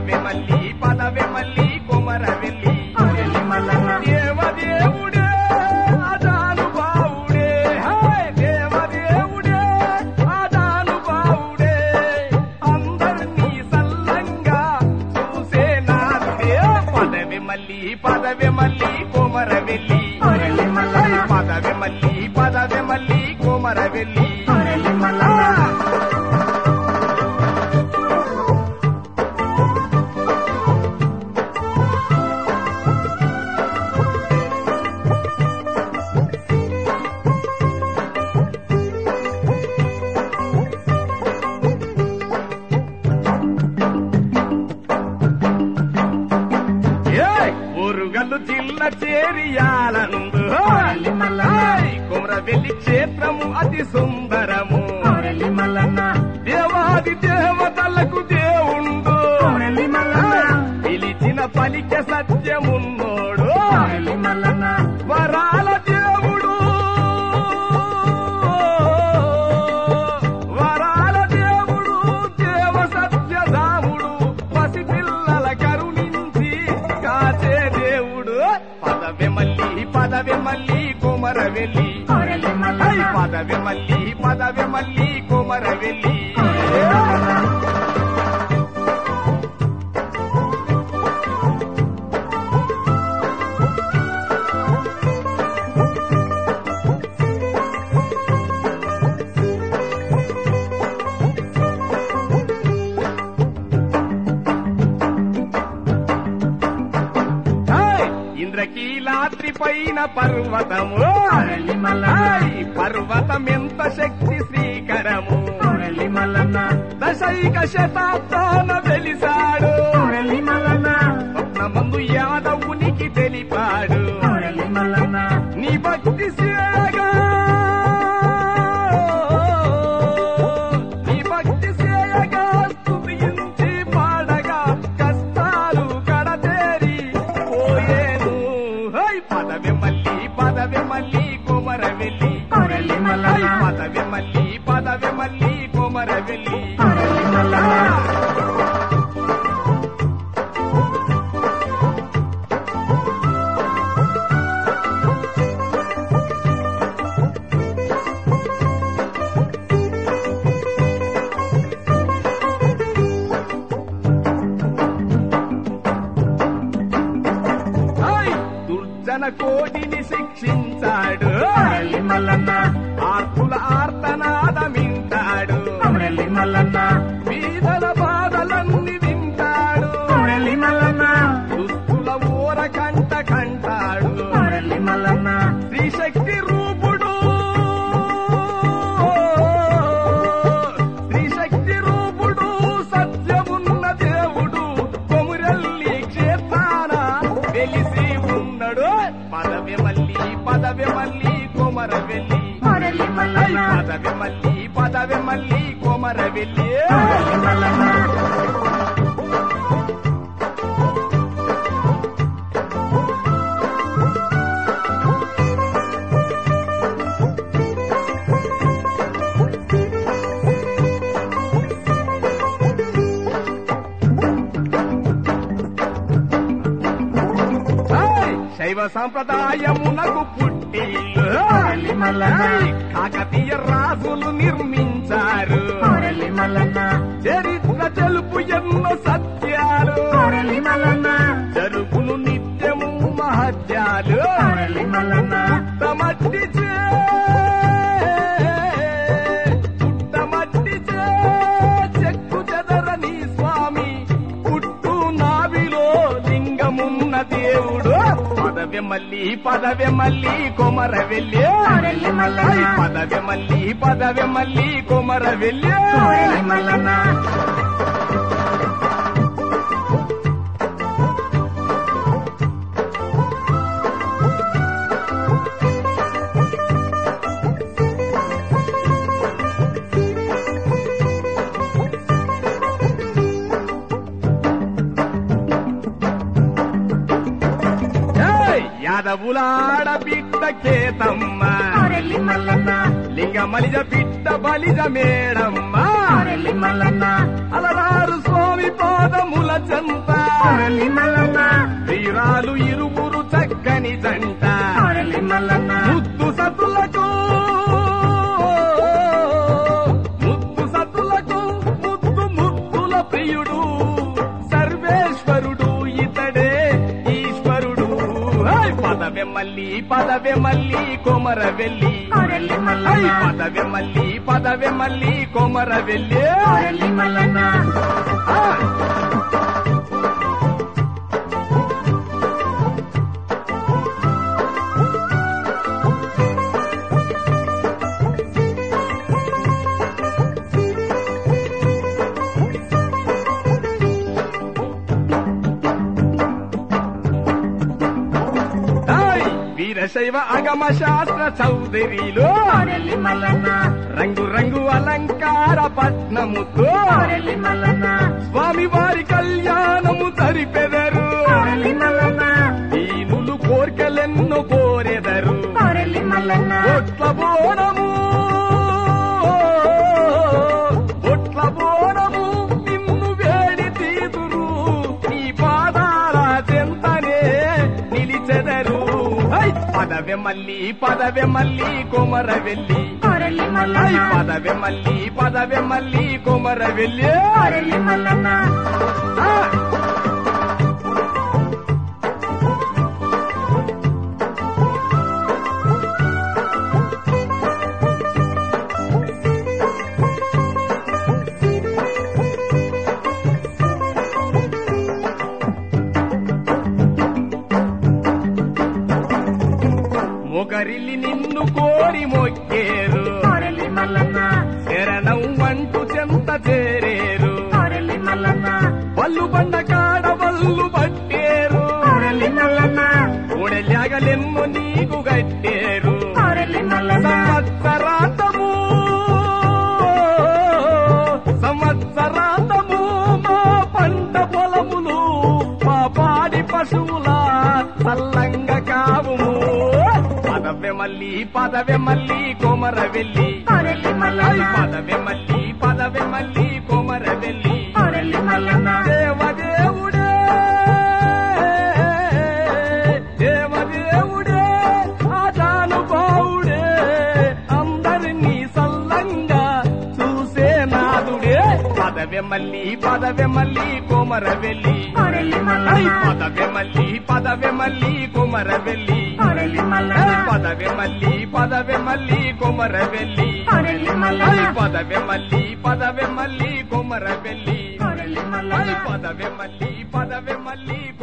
పదవే మల్లి పదవే మల్లి కొమర వెళ్ళి కొమరెల్లి మల్లన్న దేవదేవుడే ఆదానుభావుడే హాయ్ దేవదేవుడే ఆదానుభావుడే అందరినీ సల్లంగా చూసే నాదే పదవి మల్లి పదవి మల్లి కోమర వెళ్ళి కొమరెల్లి మల్లన్న పదవి మల్లి పదవి మల్లి కోమర వెళ్ళి కొమరెల్లి మల్లన్న ఏయ్! ఊరుగల్లు జిల్ల చేరియాలనుందు కొమరెల్లి మల్లన్న కుమర వెళ్ళి క్షేత్రము అతి సుందరము కొమరెల్లి మల్లన్న దేవాది దేవతలకు దేవుండు కొమరెల్లి మల్లన్న పిలిచిన పలిక సత్యమున్నోడు కొమరెల్లి మల్లన్న వరాల దేవుడు వరాల దేవుడు దేవ సత్యధాముడు పసిపిల్లల కరుణించి కాచే దేవుడు పదవి మల్లి పదవి మల్లి కుమర వెళ్ళి కొమరెల్లి ఐ మల్లన్న పదవి మల్లి పదవి మల్లి కుమర వెళ్ళి కొమరెల్లి మల్లన్న ఏయ్! ఇంద్రకీలాద్రి పైన పర్వతము కొమరెల్లి మల్లన్న ఏయ్! పర్వతం ఎంత శక్తి శ్రీకరము కొమరెల్లి మల్లన్న దశైక శతాబ్దాన వెలిసాడు కొమరెల్లి మల్లన్న స్వప్నమందు యాదవునికి తెలిపాడు కొమరెల్లి మల్లన్న నీ భక్తి సేయగా నీ భక్తి సేయగా స్తుతించి పాడగా కష్టాలు కడతేరి పోయేను హై పదవి మల్లి పదవి మల్లి కొమర వెళ్ళి కొమరెల్లి మల్లన్న పదవి మల్లి పదవి మల్లి కొమర వెళ్ళి కొమరెల్లి మల్లన్న హై! దుర్జన కోటిని శిక్షించాడు కొమరెల్లి మల్లన్న ఆర్తుల ఆర్తనాదమింటాడు కొమరెల్లి మల్లన్న వీధల బాధలన్నీ వింటాడు కొమరెల్లి మల్లన్న దుస్తుల ఊర కంట కంటాడు కొమరెల్లి మల్లన్న శ్రీశక్తి రూపుడు శ్రీశక్తి రూపుడు సత్యమున్న దేవుడు కొమురెల్లి క్షేత్రాన వెలిసి ఉన్నాడు పదవి మల్లి పదవి మల్లి కొమర వెళ్ళి కొమరెల్లి మల్లన్న పదవి మల్లి పదవి మల్లి కొమర వెళ్ళి కొమరెల్లి మల్లన్న ఏయ్! శైవ సంప్రదాయమునకు పుట్టిల్లు కొమరెల్లి మల్లన్న ఏయ్! కాకతీయ రాజులు నిర్మించారు కొమరెల్లి మల్లన్న చరిత్ర తెలుపు ఎన్నో సత్యాలు కొమరెల్లి మల్లన్న జరుగును నిత్యము మహత్యాలు కొమరెల్లి మల్లన్న పుట్టమట్టి చే పుట్టమట్టి చే చెక్కు చెదరని స్వామి పుట్టు నావిలో లింగమున్న దేవుడు పదవి మల్లి పదవి మల్లి కొమర వెళ్ళి కొమరెల్లి మల్లన్న పదవి మల్లి పదవి మల్లి కొమర వెళ్ళి కొమరెల్లి మల్లన్న ఏయ్! యాదవులాడ బిడ్డ కేతమ్మ కొమరెల్లి మల్లన్న లింగమలిజ బిడ్డ బలిజ మేడమ్మ కొమరెల్లి మల్లన్న అలరారు స్వామి పాదముల చెంత కొరలి మల్లన్న వీరాలు ఇరువురు చక్కని జంట కొరలి మల్లన్న ముద్దు సతులకు ముద్దు సతులకు ముద్దు ముద్దుల ప్రియుడు సర్వేశ్వరుడు ఇతడే ఈశ్వరుడు హై! పదవె మల్లి పదవె మల్లి కొమర వెళ్ళి కొరలి మల్లన్న పదవె మల్లి పదవె మల్లి కొమర వెళ్ళి కొరలి మల్లన్న ఆ! హాయ్! వీరశైవ అగమ శాస్త్ర చౌదరిలో కొరలి మల్లన్న రంగు రంగు అలంకార పట్నముతో కొరలి మల్లన్న స్వామి వారి కళ్యాణము జరిపెదరు కొరలి మల్లన్న దీనులు కోర్కెలెన్నో కోరెదరు కొరలి మల్లన్న ఒట్ల బోనము ఒట్ల బోనము నిన్ను వేడి తీదురు నీ పాదాల చెంతనే నిలిచెదరు హై! పదవె మల్లి పదవె మల్లి కొమర వెళ్ళి కొరలి హై! మల్లన్న పదవె మల్లి పదవె మల్లి కొమర వెళ్ళి కొరలి మల్లన్న ఆ! మొగరిల్లి నిన్ను కోరి మొక్కేరు కొరలి మల్లన్న శరణం వంటు చెంత చేరేరు కొరలి మల్లన్న వల్లు బండ కాడ వల్లు పట్టేరు కొరలి మల్లన్న ఊడెల్లాగలెన్ను నీకు గట్టేరు కొరలి మల్లన్న సంవత్సరాంతము సంవత్సరాంతము మా పంట పొలములు మా పాడి పశువుల సల్లంగా కావుము పదవె మల్లి పదవె మల్లి కొమర వెళ్ళి కొరలి ఐ మల్లన్న పదవె మల్లి పదవె మల్లి కొమర వెళ్ళి కొరలి మల్లన్న దేవదేవుడే దేవదేవుడే ఆజానుభావుడే అందరినీ సల్లంగా చూసే నాదుడే పదవె మల్లి పదవె మల్లి కొమర వెళ్ళి కొరలి ఐ మల్లన్న పదవె మల్లి పదవె మల్లి కొమర వెళ్ళి కొరలి ఐ మల్లన్న పదవె మల్లి పదవె మల్లి కొమర వెళ్ళి కొరలి ఐ మల్లన్న పదవె మల్లి పదవె మల్లి కొమర వెళ్ళి కొరలి ఐ మల్లన్న పదవె మల్లి పదవె మల్లి